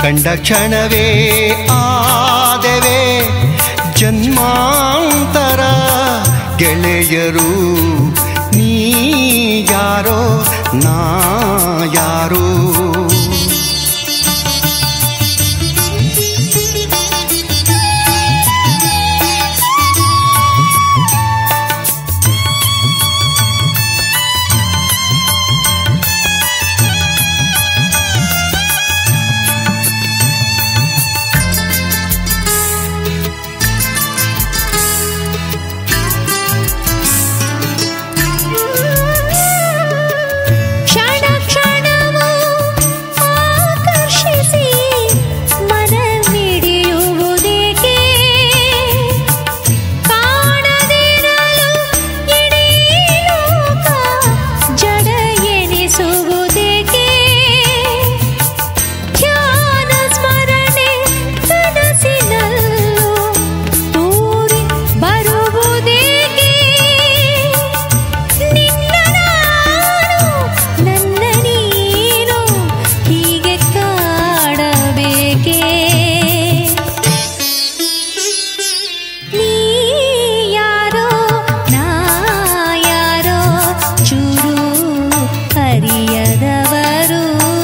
ಕಂಡ ಕ್ಷಣವೇ ಆದೆವೆ ಜನ್ಮಾಂತರ ಗೆಳೆಯರು ನೀ ಯಾರೋ ನಾ ಯಾರೋ ಕ್ಷಣ ಕ್ಷಣವೂ ಆಕರ್ಷಿಸಿ ಮನ ಮಿಡಿಯುವುದೇಕೆ ಕಾಣದಿರಲು ಇಡೀ ಲೋಕ ಜಡ ಎನಿಸುವುದೇಕೆ ಧ್ಯಾನ ಸ್ಮರಣೆ ಕನಸಿನಲ್ಲೂ ತೂರಿ ಬರುವುದೇಕೆ ನಿನ್ನ ನಾನು ನನ್ನ ನೀನು ಹೀಗೆ ಕಾಡಬೇಕೆ ನೀ ಯಾರೋ ನಾ ಯಾರೋ ಚೂರು ಅರಿಯದವರು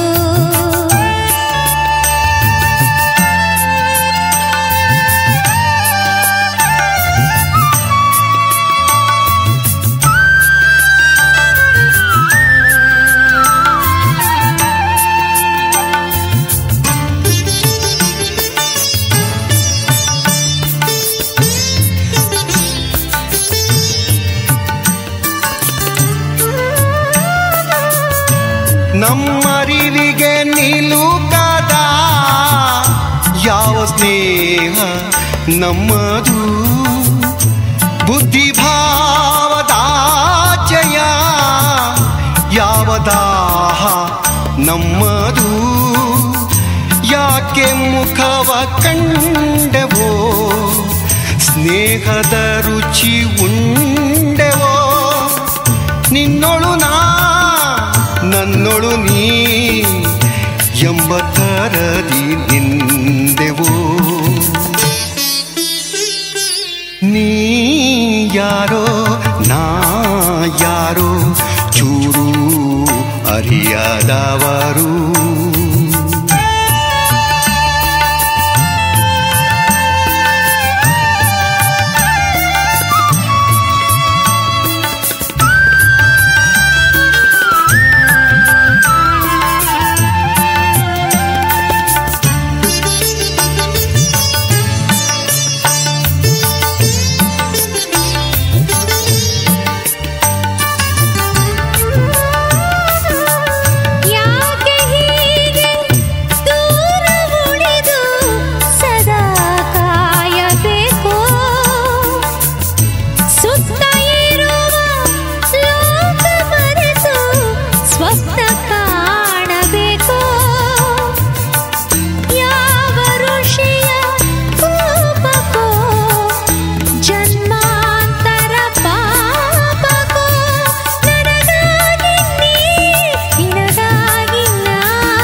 ನಮ್ಮರಿವಿಗೆ ನಿಲುಕದ ಯಾವ ಸ್ನೇಹ ನಮ್ಮದು ಬುದ್ಧಿಭಾವದಾಚಯ ಯಾವ ದಾಹ ನಮ್ಮದು ಯಾಕೆ ಮುಖವ ಕಂಡೆವೋ ಸ್ನೇಹದ ರುಚಿ ಉಂಡೆವೋ ನಿನ್ನೊಳು ನಾ ನನ್ನೊಳು ನೀ ಎಂಬ ತರದಿ ನಿಂದೆವೋ ನೀ ಯಾರೋ ನಾ ಯಾರೋ ಚೂರು ಅರಿಯದವರು ಯಾಕೆ ಹೀಗೆ ದೂರ ಉಳಿದು ಸದಾ ಕಾಯಬೇಕು ಸುತ್ತ ಇರುವ ಲೋಕ ಮರೆತು ಸ್ವಪ್ನ ಕಾಣಬೇಕು ಯಾವ ಋಷಿಯ ಕೋಪಕ್ಕೋ ಜನ್ಮಾಂತರ ಪಾಪಕ್ಕೋ ನನಗಾಗಿ ನೀ ನಿನಗಾಗಿ ನಾ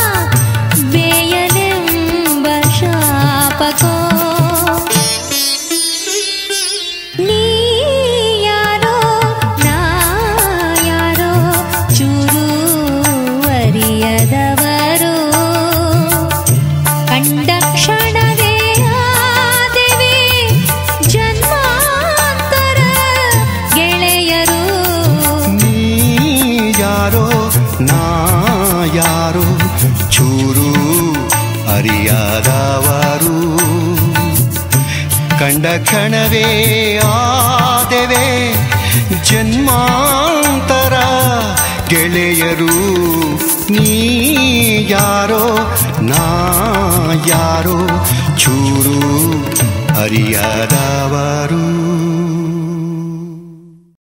ಬೇಯಲೆಂಬ ಶಾಪಕೋ ನೀ ಯಾರೋ ನಾ ಯಾರೋ ಚೂರು ಅರಿಯದವರು ಕಂಡ ಕ್ಷಣವೇ ಆದೆವೆ ಜನ್ಮಾಂತರ ಗೆಳೆಯರು ನೀ ಯಾರೋ ನಾ ಯಾರೋ ಚೂರು ಅರಿಯಾದವರು ಕಂಡ ಕ್ಷಣವೇ ಆದೆವೆ ಜನ್ಮಾಂತರ ಗೆಳೆಯರು ನೀ ಯಾರೋ ನಾ ಯಾರೋ ಚೂರು ಅರಿಯಾದವರು